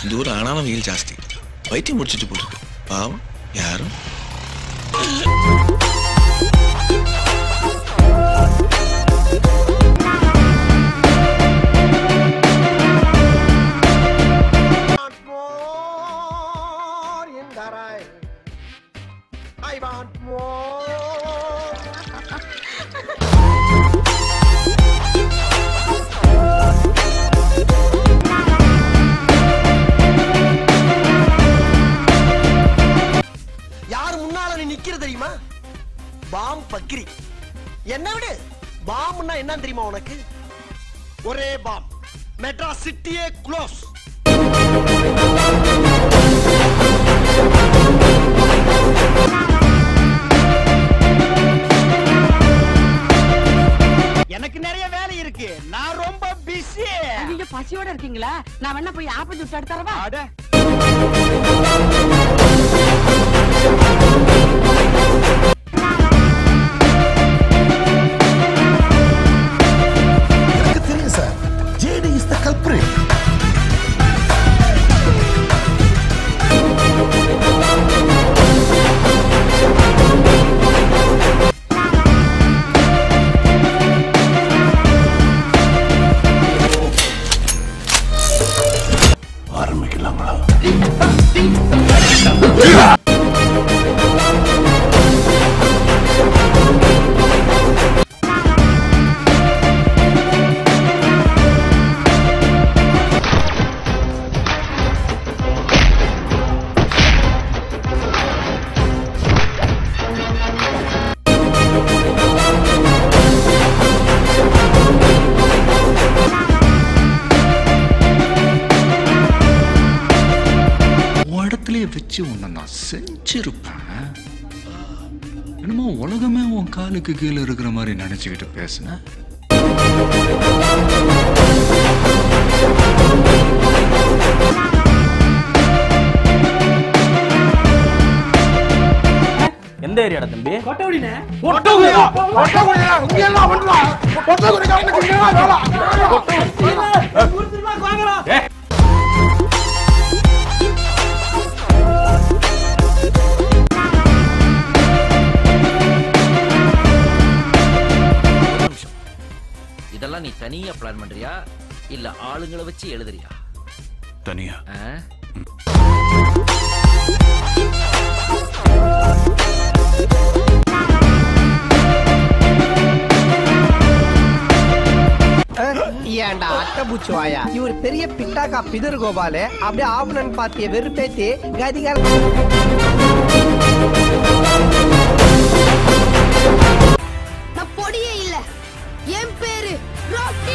இந்த ஊர் ஆனாலும் வெயில் ஜாஸ்தி வைத்தியம் முடிச்சிட்டு போட்டுருக்கு பாவம் யாரும் want more in the rain. I want more. யார் முன்னால நீ நிக்கிற தெரியுமா பாம் பக்ரி என்ன விடு பாம்னா என்ன தெரியுமா உனக்கு ஒரே பாம் மெட்ராஸ் சிட்டியே க்ளோஸ் எனக்கு நிறைய வேலை இருக்கு நான் ரொம்ப பிஸி நீங்க பசியோட இருக்கீங்களா நான் வேணா போய் ஆப்ப ஜூஸ் எடுத்து தரவா அட எனக்கு தெரியும் sir JD is the culprit ஆரம்பிக்கலாங்களா உன் இடத்துலயே வச்சு உன்னை நான் செஞ்சிருப்பேன் என்னமோ உலகமே உன் காலுக்கு கீழே இருக்கிற மாதிரி நினைச்சுக்கிட்டு பேசுன எந்த ஏரியாடா தம்பி நிமிஷம் இதெல்லாம் நீ தனியா பிளான் பண்றியா இல்ல ஆளுங்களை வச்சு எழுதுறியா தனியா ஆ? ஏன்டா அட்டபூச்சி வாயா இவர் பெரிய பிட்டாக்கா பிதர் கோபாலு அப்படியே ஆவணன் பாத்திய வெறுப்பேத்தி கதிகால நான் பொடியே இல்ல என் பேரு ராக்கி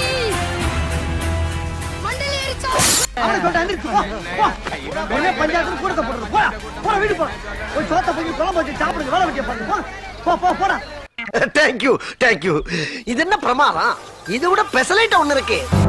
மண்டல ஏறிச்சா பஞ்சாயத்து கூடத்தை போடுறது போடா போடா வீடு போடா போய் சோத்த போய் குழம்பு வச்சு சாப்பிடுங்க வேலை வெட்டிய பாருங்க போ போ போடா தேங்க்யூ தேங்க்யூ இது என்ன பிரமாதம் இதை விட பெசலைட் ஒண்ணு இருக்கு